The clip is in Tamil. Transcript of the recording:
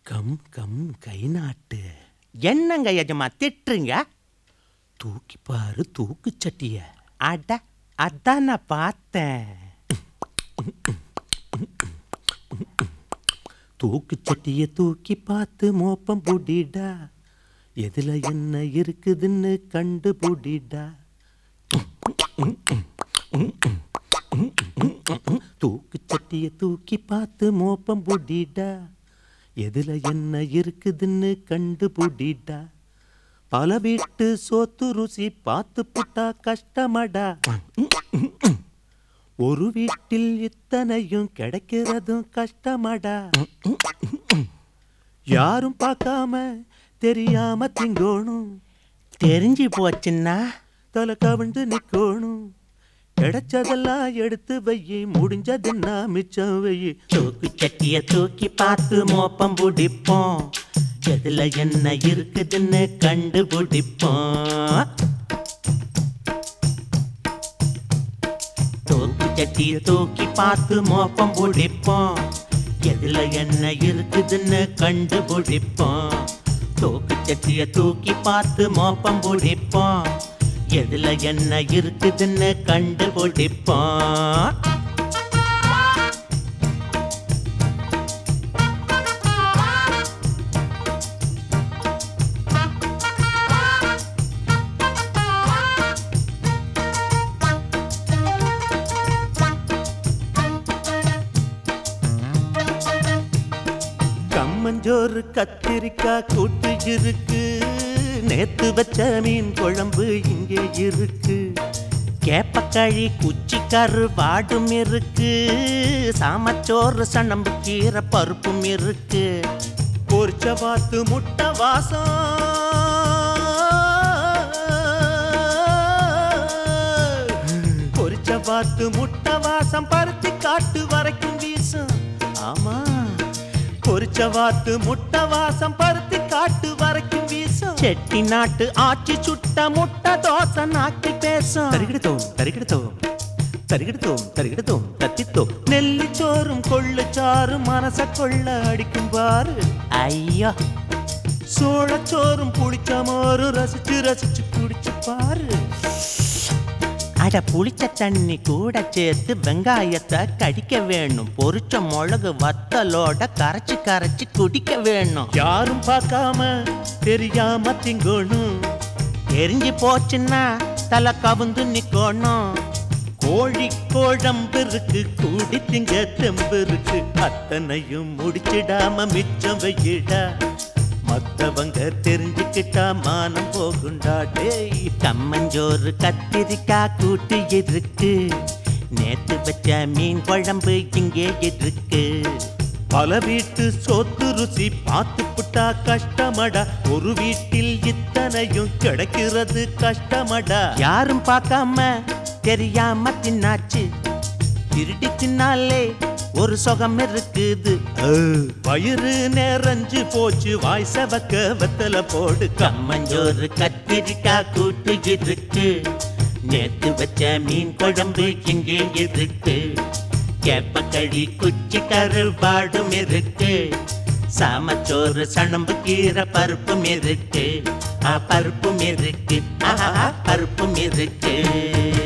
கம் கம் கை நாட்டு என்னங்க எஜமா திட்டுறீங்க தூக்கி பாரு தூக்கு சட்டிய அட அதான் நான் பார்த்தேன் தூக்கு சட்டிய தூக்கி பார்த்து மோப்பம் புடிடா எதுல என்ன இருக்குதுன்னு கண்டு புடிடா தூக்கு சட்டிய தூக்கி பார்த்து மோப்பம் புடிடா எதுல என்ன இருக்குதுன்னு கண்டு புடிடா பல வீட்டு சோத்து ருசி பார்த்து புட்டா கஷ்டமடா ஒரு வீட்டில் இத்தனையும் கிடைக்கிறதும் கஷ்டமடா யாரும் பார்க்காம தெரியாம திங்கோணும் தெரிஞ்சு போச்சுன்னா தலை கவிழ்ந்து நிக்கோணும் கிடைச்சதெல்லாம் எடுத்து வையி முடிஞ்சதுன்னா மிச்சம் வையி தூக்கு சட்டிய தூக்கி பார்த்து மோப்பம் பிடிப்போம் எதுல என்ன இருக்குதுன்னு கண்டுபிடிப்போம் தூக்கு சட்டிய தூக்கி பார்த்து மோப்பம் பிடிப்போம் எதுல என்ன இருக்குதுன்னு கண்டுபிடிப்போம் தூக்கு சட்டிய தூக்கி பார்த்து மோப்பம் பிடிப்போம் எதுல என்ன இருக்குதுன்னு கண்டுபிடிப்போம் கம்மஞ்சோறு கத்திரிக்காய் கூட்டு இருக்கு நேத்து வச்ச மீன் குழம்பு இங்கே இருக்கு கேப்பக்களி குச்சிக்கரு வாடும் இருக்கு சாமச்சோறு சணம்பு கீரை பருப்பும் இருக்கு பொரிச்ச பார்த்து முட்டை வாசம் பொரிச்ச பார்த்து முட்டை வாசம் பருத்தி காட்டு வரைக்கும் வீசும் ஆமா பொரிச்ச வாத்து முட்டை வாசம் பருத்தி காட்டு வரைக்கும் வீசும் செட்டி நாட்டு ஆச்சி சுட்ட முட்டை தோசை நாக்கி பேசும் தருகிடுத்தோம் தருகிடுத்தோம் தருகிடுத்தோம் தருகிடுத்தோம் தத்தித்தோம் நெல்லிச்சோறும் கொள்ளுச்சாறும் மனச கொள்ள அடிக்கும் பாரு ஐயோ சோளச்சோறும் புளிச்ச மோரும் ரசிச்சு ரசிச்சு குடிச்சு பாரு அட புளிச்ச தண்ணி கூட சேர்த்து வெங்காயத்தை கடிக்க வேணும் பொரிச்ச மிளகு வத்தலோட கரைச்சு கரைச்சு குடிக்க வேணும் யாரும் பார்க்காம தெரியாம திங்கணும் தெரிஞ்சு போச்சுன்னா தலை கவுந்து நிக்கணும் கோழி கோழம்பு இருக்கு கூடி திங்க தெம்பு இருக்கு அத்தனையும் முடிச்சிடாம மிச்சம் வையிடா மத்தவங்க தெரிஞ்சுக்கிட்டா மானம் போகுண்டா டேய் கம்மஞ்சோறு கத்திரிக்காய் கூட்டு இருக்கு நேத்து வச்ச மீன் குழம்பு இங்கே இருக்கு பல வீட்டு சொத்து ருசி பார்த்து புட்டா கஷ்டமடா ஒரு வீட்டில் இத்தனையும் கிடைக்கிறது கஷ்டமடா யாரும் பார்க்காம தெரியாம தின்னாச்சு திருடி தின்னாலே ஒரு சுகம் இருக்குது வயிறு நிறைஞ்சு போச்சு வாய் செவக்க வெத்தல போடு கம்மஞ்சோறு கத்திரிக்காய் கூட்டு இருக்கு நேத்து வச்ச மீன் குழம்பு இங்கே இருக்கு கேப்பக்களி குச்சி கருவாடும் இருக்கு சாமச்சோறு சணம்பு கீரை பருப்பும் இருக்கு ஆ பருப்பும் இருக்கு ஆஹா பருப்பும் இருக்கு